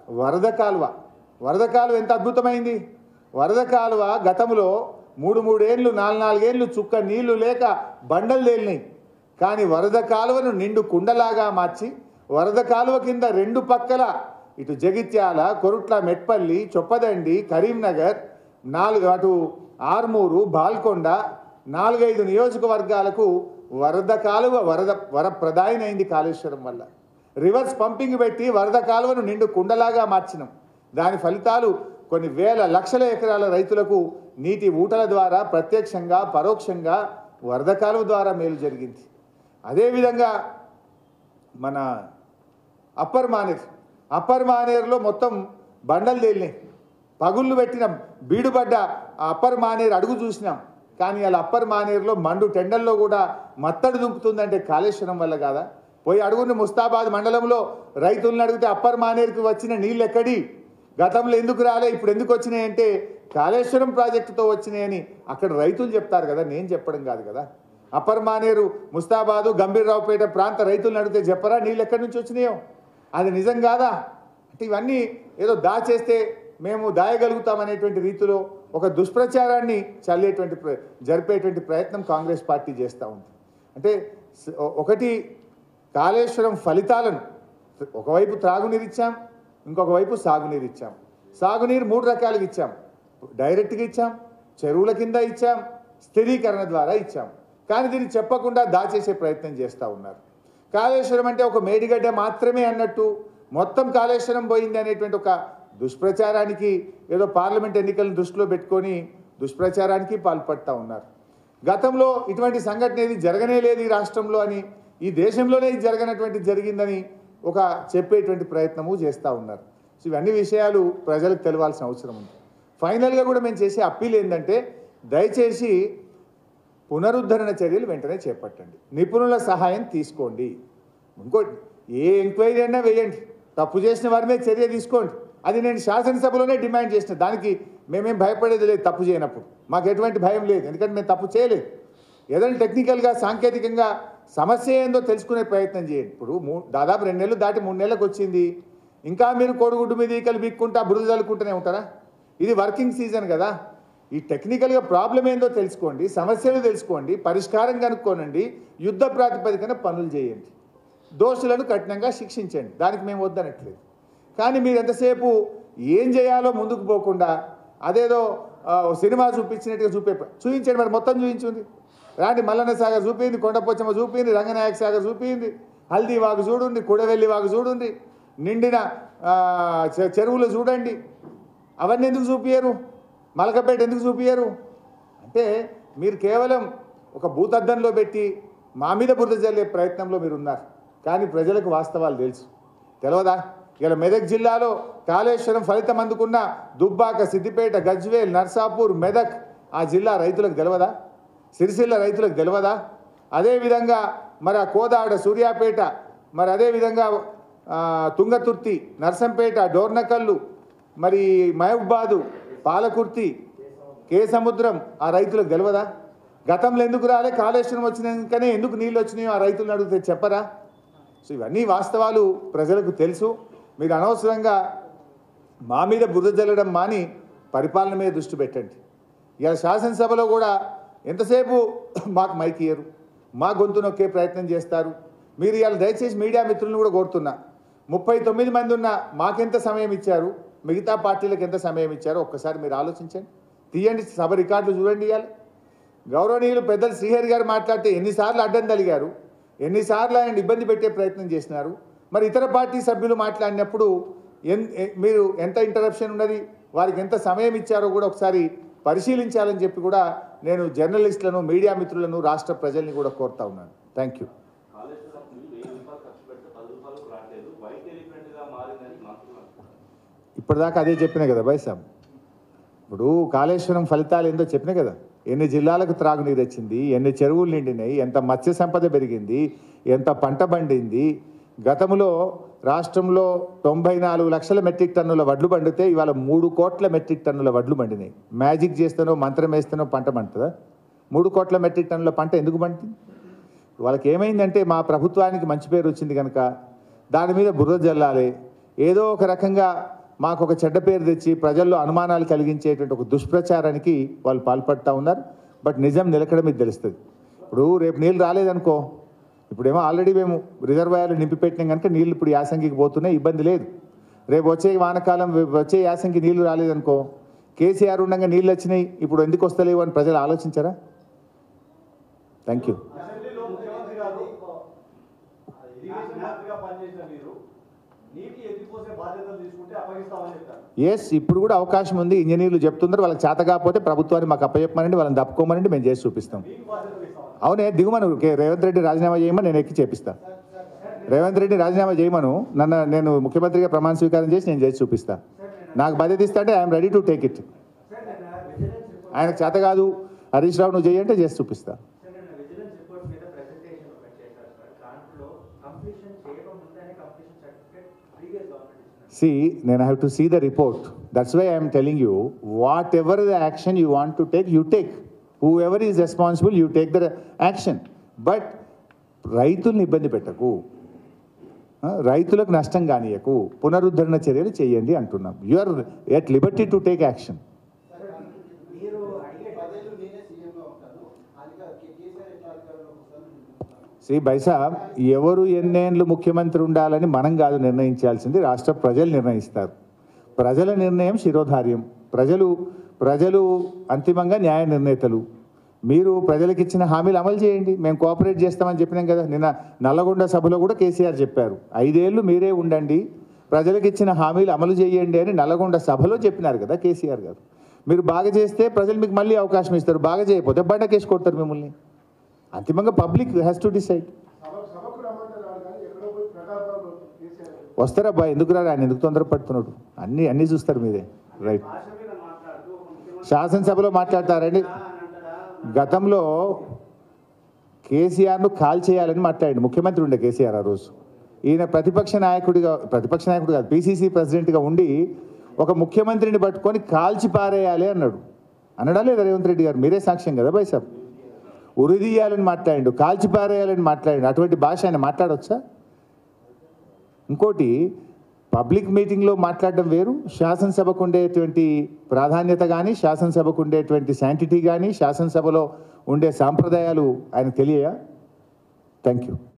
వరద కాలువ వరద కాలువ ఎంత అద్భుతమైంది వరద కాలువ గతంలో మూడు మూడేళ్ళు నాలుగు నాలుగేళ్ళు చుక్క నీళ్లు లేక బండలు తేలినాయి కానీ వరద కాలువను నిండు కుండలాగా మార్చి వరద కాలువ కింద రెండు పక్కల ఇటు జగిత్యాల కొరుట్ల మెట్పల్లి చొప్పదండి కరీంనగర్ నాలుగు అటు ఆర్మూరు బాల్కొండ నాలుగైదు నియోజకవర్గాలకు వరద కాలువ వరద వరప్రదాయనైంది కాళేశ్వరం వల్ల రివర్స్ పంపింగ్ పెట్టి వరద కాలువను నిండు కుండలాగా మార్చినాం దాని ఫలితాలు కొన్ని వేల లక్షల ఎకరాల రైతులకు నీటి ఊటల ద్వారా ప్రత్యక్షంగా పరోక్షంగా వరద కాలువ ద్వారా మేలు జరిగింది అదేవిధంగా మన అప్పర్ మానేర్ అప్పర్ మానేరులో మొత్తం బండలు తేలినాయి పగుళ్ళు పెట్టిన బీడుపడ్డ ఆ అప్పర్ మానేరు అడుగు చూసినాం కానీ అలా అప్పర్ మానేరులో మండు టెండల్లో కూడా మత్తడి దుంకుతుందంటే కాళేశ్వరం వల్ల కాదా పోయి అడుగుని ముస్తాబాద్ మండలంలో రైతులను అడిగితే అప్పర్ మానేరుకి వచ్చిన నీళ్ళు ఎక్కడి గతంలో ఎందుకు రాలే ఇప్పుడు ఎందుకు వచ్చినాయి అంటే కాళేశ్వరం ప్రాజెక్టుతో వచ్చినాయని అక్కడ రైతులు చెప్తారు కదా నేను చెప్పడం కాదు కదా అప్పర్ మానేరు ముస్తాబాదు గంభీరరావుపేట ప్రాంత రైతులను అడిగితే చెప్పరా నీళ్ళు ఎక్కడి నుంచి వచ్చినాయో అది నిజం కాదా అంటే ఇవన్నీ ఏదో దాచేస్తే మేము దాయగలుగుతామనేటువంటి రీతిలో ఒక దుష్ప్రచారాన్ని చల్లేటువంటి ప్ర- జరిపేటువంటి ప్రయత్నం కాంగ్రెస్ పార్టీ చేస్తూ ఉంది అంటే స- ఒకటి కాళేశ్వరం ఫలితాలను ఒకవైపు త్రాగునీరు ఇచ్చాం ఇంకొక వైపు సాగునీరు ఇచ్చాం సాగునీరు మూడు రకాలుగా ఇచ్చాం డైరెక్ట్గా ఇచ్చాం చెరువుల కింద ఇచ్చాం స్థిరీకరణ ద్వారా ఇచ్చాం కానీ దీన్ని చెప్పకుండా దాచేసే ప్రయత్నం చేస్తూ ఉన్నారు కాళేశ్వరం అంటే ఒక మేడిగడ్డ మాత్రమే అన్నట్టు మొత్తం కాళేశ్వరం పోయింది అనేటువంటి ఒక దుష్ప్రచారానికి ఏదో పార్లమెంట్ ఎన్నికలను దృష్టిలో పెట్టుకొని దుష్ప్రచారానికి పాల్పడతా ఉన్నారు గతంలో ఇటువంటి సంఘటన ఏది జరగనే లేదు ఈ రాష్ట్రంలో అని ఈ దేశంలోనే ఇది జరగనటువంటి జరిగిందని ఒక చెప్పేటువంటి ప్రయత్నము చేస్తూ ఉన్నారు సో ఇవన్నీ విషయాలు ప్రజలకు తెలవాల్సిన అవసరం ఉంది ఫైనల్గా కూడా మేము చేసే అప్పీల్ ఏంటంటే దయచేసి పునరుద్ధరణ చర్యలు వెంటనే చేపట్టండి నిపుణుల సహాయం తీసుకోండి ఇంకోటి ఏ ఎంక్వైరీ అయినా వేయండి తప్పు చేసిన వారి మీద చర్య తీసుకోండి అది నేను శాసనసభలోనే డిమాండ్ చేసిన దానికి మేమేం భయపడేది లేదు తప్పు చేయనప్పుడు మాకు ఎటువంటి భయం లేదు ఎందుకంటే మేము తప్పు చేయలేదు ఏదైనా టెక్నికల్గా సాంకేతికంగా సమస్య ఏందో తెలుసుకునే ప్రయత్నం చేయండి ఇప్పుడు మూ దాదాపు రెండు నెలలు దాటి మూడు నెలలకు వచ్చింది ఇంకా మీరు కోడిగుడ్డు మీద ఈకలు బిక్కుంటా బురద చల్లుకుంటూనే ఉంటారా ఇది వర్కింగ్ సీజన్ కదా ఈ టెక్నికల్గా ప్రాబ్లం ఏందో తెలుసుకోండి సమస్యలు తెలుసుకోండి పరిష్కారం కనుక్కోనండి యుద్ధ ప్రాతిపదికన పనులు చేయండి దోషులను కఠినంగా శిక్షించండి దానికి మేము వద్దనట్లేదు కానీ మీరు ఎంతసేపు ఏం చేయాలో ముందుకు పోకుండా అదేదో ఆ, ఓ సినిమా చూపించినట్టుగా చూపే చూపించండి మరి మొత్తం చూపించింది రాండి మల్లన్న సాగర్ చూపింది కొండపోచమ్మ చూపింది రంగనాయక సాగర్ చూపింది హల్దీ వాగు చూడండి కుడవెల్లి వాగు చూడండి నిండిన ఆ, చె- చెరువులు చూడండి అవన్నీ ఎందుకు చూపించరు మలకపేట ఎందుకు చూపించరు అంటే మీరు కేవలం ఒక భూతద్దంలో పెట్టి మా మీద బురద జల్లే ప్రయత్నంలో మీరు ఉన్నారు కానీ ప్రజలకు వాస్తవాలు తెలుసు తెలియదా ఇలా మెదక్ జిల్లాలో కాళేశ్వరం ఫలితం అందుకున్న దుబ్బాక సిద్దిపేట గజ్వేల్ నర్సాపూర్ మెదక్ ఆ జిల్లా రైతులకు తెలియదా సిరిసిల్ల రైతులకు తెలియదా అదేవిధంగా మరి ఆ కోదాడ సూర్యాపేట మరి అదేవిధంగా ఆ, తుంగతుర్తి నర్సంపేట డోర్నకల్లు మరి మహబూబాదు పాలకుర్తి కే సముద్రం ఆ రైతులకు తెలియదా గతంలో ఎందుకు రాలే కాళేశ్వరం వచ్చినాకనే ఎందుకు నీళ్ళు వచ్చినాయో ఆ రైతులను అడిగితే చెప్పరా సో ఇవన్నీ వాస్తవాలు ప్రజలకు తెలుసు మీరు అనవసరంగా మా మీద బురద జల్లడం మాని పరిపాలన మీద దృష్టి పెట్టండి ఇలా శాసనసభలో కూడా ఎంతసేపు మాకు మైక్ ఇయ్యరు మా గొంతు నొక్కే ప్రయత్నం చేస్తారు మీరు ఇవాళ దయచేసి మీడియా మిత్రులను కూడా కోరుతున్నా ముప్పై తొమ్మిది మంది ఉన్న మాకెంత సమయం ఇచ్చారు మిగతా పార్టీలకు ఎంత సమయం ఇచ్చారో ఒక్కసారి మీరు ఆలోచించండి తీయండి సభ రికార్డులు చూడండి ఇవాళ గౌరవనీయులు పెద్దలు శ్రీహరి గారు మాట్లాడితే ఎన్నిసార్లు అడ్డం తలిగారు ఎన్నిసార్లు ఆయన ఇబ్బంది పెట్టే ప్రయత్నం చేసినారు మరి ఇతర పార్టీ సభ్యులు మాట్లాడినప్పుడు ఎన్ ఎ- మీరు ఎంత ఇంటరప్షన్ ఉన్నది వారికి ఎంత సమయం ఇచ్చారో కూడా ఒకసారి పరిశీలించాలని చెప్పి కూడా నేను జర్నలిస్టులను మీడియా మిత్రులను రాష్ట్ర ప్రజల్ని కూడా కోరుతా ఉన్నాను థ్యాంక్ యూ కాళేశ్వరం నీళ్ళు వెయ్యి రూపాయలు ఖర్చు పెడితే పది రూపాయలకు రావట్లేదు వైట్ ఎలిఫెంట్ గా మారిందని మంత్రులు అంటున్నారు ఇప్పటిదాకా అదే చెప్పిన కదా బైసాం ఇప్పుడు కాళేశ్వరం ఫలితాలు ఏందో చెప్పిన కదా ఎన్ని జిల్లాలకు త్రాగునీరు వచ్చింది ఎన్ని చెరువులు నిండినాయి ఎంత మత్స్య సంపద పెరిగింది ఎంత పంట పండింది గతంలో రాష్ట్రంలో తొంభై నాలుగు లక్షల మెట్రిక్ టన్నుల వడ్లు పండితే ఇవాళ మూడు కోట్ల మెట్రిక్ టన్నుల వడ్లు పండినాయి మ్యాజిక్ చేస్తానో మంత్రం వేస్తానో పంట పండుతుందా మూడు కోట్ల మెట్రిక్ టన్నుల పంట ఎందుకు పండుతుంది వాళ్ళకి ఏమైందంటే మా ప్రభుత్వానికి మంచి పేరు వచ్చింది కనుక దాని మీద బుర్ర జల్లాలి ఏదో ఒక రకంగా మాకు ఒక చెడ్డ పేరు తెచ్చి ప్రజల్లో అనుమానాలు కలిగించేటువంటి ఒక దుష్ప్రచారానికి వాళ్ళు పాల్పడుతూ ఉన్నారు బట్ నిజం నిలకడ మీద తెలుస్తుంది ఇప్పుడు రేపు నీళ్ళు రాలేదనుకో ఇప్పుడేమో ఆల్రెడీ మేము రిజర్వాయర్లు నింపి పెట్టినాం కనుక నీళ్ళు ఇప్పుడు యాసంగికి పోతున్నాయి ఇబ్బంది లేదు రేపు వచ్చే వానకాలం వచ్చే యాసంగి నీళ్లు రాలేదనుకో కేసీఆర్ ఉండగా నీళ్ళు వచ్చినాయి ఇప్పుడు ఎందుకు వస్తలేవు అని ప్రజలు ఆలోచించారా థ్యాంక్ యూ అసెంబ్లీలో ముఖ్యమంత్రి గారు ఇరిగేషన్ మంత్రిగా పనిచేసిన మీరు నీటి ఎత్తిపోసే బాధ్యతలు తీసుకుంటే అప్పగిస్తామని చెప్పారు ఎస్ ఇప్పుడు కూడా అవకాశం ఉంది ఇంజనీర్లు చెప్తున్నారు వాళ్ళకి చేత కాకపోతే ప్రభుత్వాన్ని మాకు అప్పచెప్పమనండి వాళ్ళని తప్పుకోమనండి మేము చేసి చూపిస్తాం మీకు బాధ్యతలు ఇస్తామని అవునే దిగుమను కే- రేవంత్ రెడ్డి రాజీనామా చేయమని నేను ఎక్కి చేపిస్తా రేవంత్ రెడ్డి రాజీనామా చేయమను నన్ను నేను ముఖ్యమంత్రిగా ప్రమాణ స్వీకారం చేసి నేను చేసి చూపిస్తా నాకు బాధ్యత ఇస్తా అంటే I'm ready to take it ఆయనకు చేత కాదు హరీష్ రావు నువ్వు చేయంటే చేసి చూపిస్తా సార్ నిన్న విజిలెన్స్ రిపోర్ట్ మీద ప్రెజెంటేషన్ ఒకటి చేశారు సార్ దాంట్లో కంప్లీషన్ చేయకముందనే కంప్లీషన్ సర్టిఫికేట్ ప్రీవియస్ గవర్నమెంట్ ఇచ్చినారు See, then I have to see the report. That's why I am telling you, whatever the action you want to take, you take. Whoever is responsible, you take the action. But రైతుల్ని ఇబ్బంది పెట్టకు ఆ, రైతులకు నష్టం కానీయకు పునరుద్ధరణ చర్యలు చేయండి అంటున్నాం you are at liberty to take action మీరు అడిగే పదేళ్ళు నేనే సీఎంగా ఉంటాను అధికార కేసీఆర్ ఎట్లా అధికారంలోకి వస్తాను శ్రీ బైసాబ్ ఎవరు ఎన్నేళ్ళు ముఖ్యమంత్రి ఉండాలని మనం కాదు నిర్ణయించాల్సింది రాష్ట్ర ప్రజలు నిర్ణయిస్తారు ప్రజల నిర్ణయం శిరోధార్యం ప్రజలు ప్రజలు అంతిమంగా న్యాయ నిర్ణేతలు మీరు ప్రజలకు ఇచ్చిన హామీలు అమలు చేయండి మేము కోఆపరేట్ చేస్తామని చెప్పినాం కదా నిన్న నల్లగొండ సభలో కూడా కేసీఆర్ చెప్పారు ఐదేళ్లు మీరే ఉండండి ప్రజలకు ఇచ్చిన హామీలు అమలు చేయండి అని నల్లగొండ సభలో చెప్పినారు కదా కేసీఆర్ గారు మీరు బాగా చేస్తే ప్రజలు మీకు మళ్ళీ అవకాశం ఇస్తారు బాగా చేయకపోతే బండకేసి కొడతారు మిమ్మల్ని అంతిమంగా పబ్లిక్ హ్యాస్ టు డిసైడ్ సభ సభకు రమ్మంటే రాడు కానీ ఎక్కడో పోయి ప్రతాపరావు కేసీఆర్ వస్తారబ్బా ఎందుకు రాడు ఆయన ఎందుకు తొందరపడుతున్నాడు అన్ని అన్ని చూస్తారు మీదే రైట్ భాష మీద మాట్లాడుతూ ఒక ముఖ్యమంత్రి శాసనసభలో మాట్లాడతారండి అని అంటాడా గతంలో కేసీఆర్ను కాల్ చేయాలని మాట్లాడండి ముఖ్యమంత్రి ఉండే కేసీఆర్ ఆ రోజు ఈయన ప్రతిపక్ష నాయకుడిగా ప్రతిపక్ష నాయకుడు కాదు పీసీసీ ప్రెసిడెంట్గా ఉండి ఒక ముఖ్యమంత్రిని పట్టుకొని కాల్చి పారేయాలి అన్నాడు అనడా లేదా రేవంత్ రెడ్డి గారు మీరే సాక్ష్యం కదా బై సాబ్ ఉరిదీయాలని మాట్లాడిండు కాల్చి పారేయాలని మాట్లాడిండు అటువంటి భాష ఆయన మాట్లాడవచ్చా ఇంకోటి పబ్లిక్ మీటింగ్లో మాట్లాడడం వేరు శాసనసభకు ఉండేటువంటి ప్రాధాన్యత కానీ శాసనసభకు ఉండేటువంటి శాంటిటీ కానీ శాసనసభలో ఉండే సాంప్రదాయాలు ఆయనకు తెలియయా థ్యాంక్ యూ